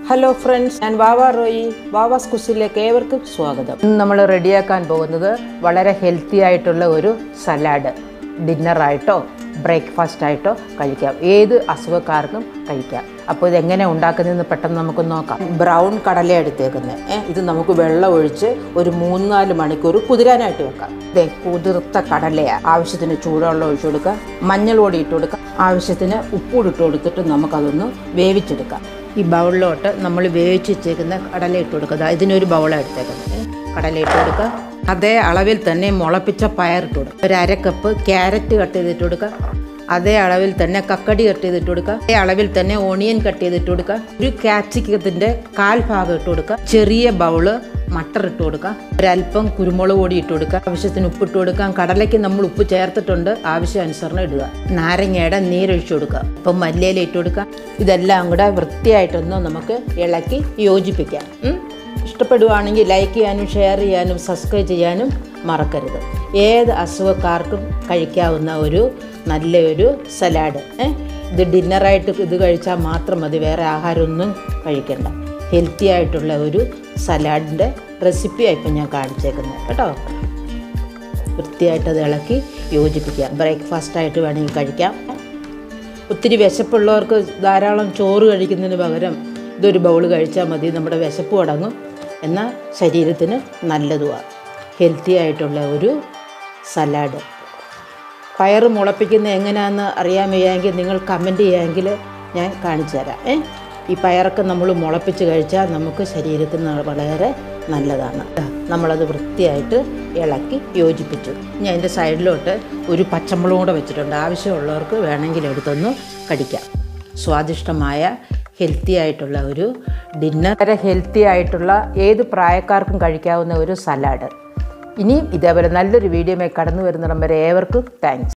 Hello friends ഞാൻ വാവ റോയി വാവാസ് കുസിലേക്ക് ഏവർക്കും സ്വാഗതം ഇന്ന് നമ്മൾ റെഡിയാക്കാൻ പോകുന്നത് വളരെ ഹെൽത്തി ആയിട്ടുള്ള ഒരു സലാഡ് ഡിന്നറായിട്ടോ ബ്രേക്ക്ഫാസ്റ്റ് ആയിട്ടോ കഴിക്കാം ഏത് അസുഖക്കാർക്കും കഴിക്കാം അപ്പോൾ ഇതെങ്ങനെ ഉണ്ടാക്കുന്നതെന്ന് പെട്ടെന്ന് നമുക്ക് നോക്കാം ബ്രൗൺ കടല എടുത്തേക്കുന്നത് ഏ, ഇത് നമുക്ക് വെള്ളം ഒഴിച്ച് ഒരു മൂന്നാല് മണിക്കൂർ കുതിരാനായിട്ട് വെക്കാം ദേ കുതിർത്ത കടലയാണ് ആവശ്യത്തിന് ചൂടുവെള്ളം ഒഴിച്ചു കൊടുക്കുക മഞ്ഞൾ പൊടി ഇട്ട് കൊടുക്കുക ആവശ്യത്തിന് ഉപ്പൂടി ഇട്ട് കൊടുത്തിട്ട് നമുക്കതൊന്ന് വേവിച്ചെടുക്കാം ഈ ബൗളിലോട്ട് നമ്മൾ വേവിച്ച് വെച്ചേക്കുന്ന കടല ഇട്ട് കൊടുക്കുക ഇതിനൊരു ബൗളാണ് എടുത്തേക്കുന്നത് ഏ, കടല ഇട്ട് കൊടുക്കുക അതേ അളവിൽ തന്നെ മുളപ്പിച്ച പയർ ഇട്ട് കൊടുക്കുക ഒരു അര കപ്പ് ക്യാരറ്റ് കട്ട് ചെയ്തിട്ട് കൊടുക്കുക അതേ അളവിൽ തന്നെ കക്കടി കട്ട് ചെയ്തിട്ട് കൊടുക്കുക അതേ അളവിൽ തന്നെ ഓണിയൻ കട്ട് ചെയ്തിട്ട് കൊടുക്കുക ഒരു ക്യാപ്സിക്കത്തിൻ്റെ കാൽ ഭാഗം ഇട്ട് കൊടുക്കുക ചെറിയ ബൗള് മട്ടർ ഇട്ട് കൊടുക്കുക ഒരല്പം കുരുമുളക് പൊടി ഇട്ട് കൊടുക്കുക ആവശ്യത്തിന് ഉപ്പ് ഇട്ട് കൊടുക്കാം കടലയ്ക്ക് നമ്മൾ ഉപ്പ് ചേർത്തിട്ടുണ്ട് ആവശ്യാനുസരണം ഇടുക നാരങ്ങയുടെ നീരൊഴിച്ചു കൊടുക്കുക ഇപ്പം മല്ലിയില ഇട്ട് കൊടുക്കുക ഇതെല്ലാം കൂടെ വൃത്തിയായിട്ടൊന്ന് നമുക്ക് ഇളക്കി യോജിപ്പിക്കാം ഉം? ഇഷ്ടപ്പെടുവാണെങ്കിൽ ലൈക്ക് ചെയ്യാനും ഷെയർ ചെയ്യാനും സബ്സ്ക്രൈബ് ചെയ്യാനും മറക്കരുത് ഏത് അസുഖക്കാർക്കും കഴിക്കാവുന്ന ഒരു നല്ലൊരു സലാഡ് ഏ? ഇത് ഡിന്നറായിട്ട് ഇത് കഴിച്ചാൽ മാത്രം മതി വേറെ ആഹാരമൊന്നും കഴിക്കണ്ട ഹെൽത്തി ആയിട്ടുള്ള ഒരു സലാഡിൻ്റെ റെസിപ്പിയാണ് ഇപ്പം ഞാൻ കാണിച്ചേക്കുന്നത് കേട്ടോ വൃത്തിയായിട്ട് അത് ഇളക്കി യോജിപ്പിക്കാം ബ്രേക്ക്ഫാസ്റ്റായിട്ട് വേണമെങ്കിൽ കഴിക്കാം ഒത്തിരി വിശപ്പുള്ളവർക്ക് ധാരാളം ചോറ് കഴിക്കുന്നതിന് പകരം ഇതൊരു ബൗൾ കഴിച്ചാൽ മതി നമ്മുടെ വിശപ്പ് അടങ്ങും എന്നാൽ ശരീരത്തിന് നല്ലതുമാണ് ഹെൽത്തി ആയിട്ടുള്ള ഒരു സലാഡ് പയർ മുളപ്പിക്കുന്നത് എങ്ങനെയാണെന്ന് അറിയാൻ വയ്യെങ്കിൽ നിങ്ങൾ കമൻറ്റ് ചെയ്യാമെങ്കിൽ ഞാൻ കാണിച്ചു തരാം ഏ ഈ പയറൊക്കെ നമ്മൾ മുളപ്പിച്ച് കഴിച്ചാൽ നമുക്ക് ശരീരത്തിന് വളരെ നല്ലതാണ് ദാ, നമ്മളത് വൃത്തിയായിട്ട് ഇളക്കി യോജിപ്പിച്ചു ഞാൻ അതിൻ്റെ സൈഡിലോട്ട് ഒരു പച്ചമുളകും കൂടെ വെച്ചിട്ടുണ്ട് ആവശ്യമുള്ളവർക്ക് വേണമെങ്കിൽ എടുത്തൊന്ന് കടിക്കാം സ്വാദിഷ്ടമായ ഹെൽത്തി ആയിട്ടുള്ള ഒരു ഡിന്നർ വളരെ ഹെൽത്തി ആയിട്ടുള്ള ഏത് പ്രായക്കാർക്കും കഴിക്കാവുന്ന ഒരു സലാഡ് ഇനിയും ഇതേപോലെ നല്ലൊരു വീഡിയോമായി കടന്നു വരുന്നിടം വരെ ഏവർക്കും താങ്ക്സ്